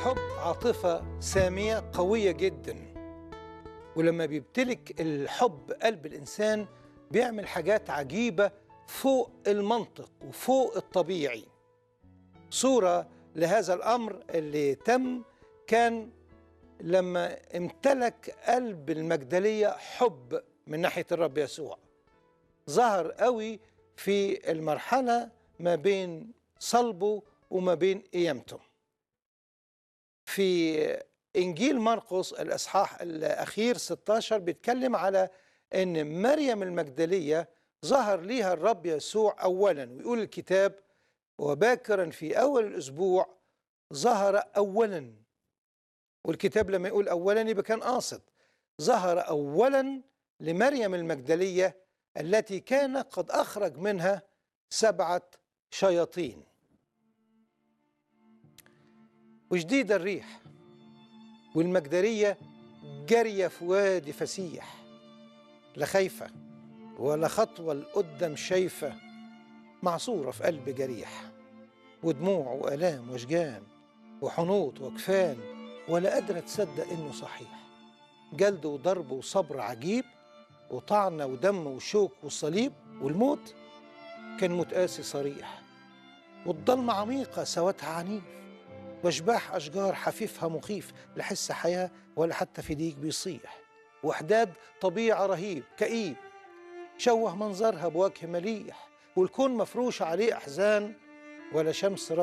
الحب عاطفة سامية قوية جدا ولما بيمتلك الحب قلب الإنسان بيعمل حاجات عجيبة فوق المنطق وفوق الطبيعي صورة لهذا الأمر اللي تم كان لما امتلك قلب المجدلية حب من ناحية الرب يسوع ظهر قوي في المرحلة ما بين صلبه وما بين قيامته في إنجيل مرقس الإصحاح الأخير 16 بيتكلم على أن مريم المجدلية ظهر ليها الرب يسوع أولا ويقول الكتاب وباكرا في أول الأسبوع ظهر أولا والكتاب لما يقول أولا يبقى كان قاصد ظهر أولا لمريم المجدلية التي كان قد أخرج منها سبعة شياطين وشديد الريح والمجدرية جارية في وادي فسيح لا خايفة ولا خطوة لقدام شايفة معصورة في قلب جريح ودموع وآلام وشجان وحنوط وكفان ولا قادرة تصدق إنه صحيح جلد وضرب وصبر عجيب وطعنة ودم وشوك وصليب والموت كان متقاسي صريح والضلمة عميقة سواتها عنيف واشباح أشجار حفيفها مخيف لا حس حياة ولا حتى في ديك بيصيح وحداد طبيعة رهيب كئيب شوه منظرها بوجه مليح والكون مفروش عليه أحزان ولا شمس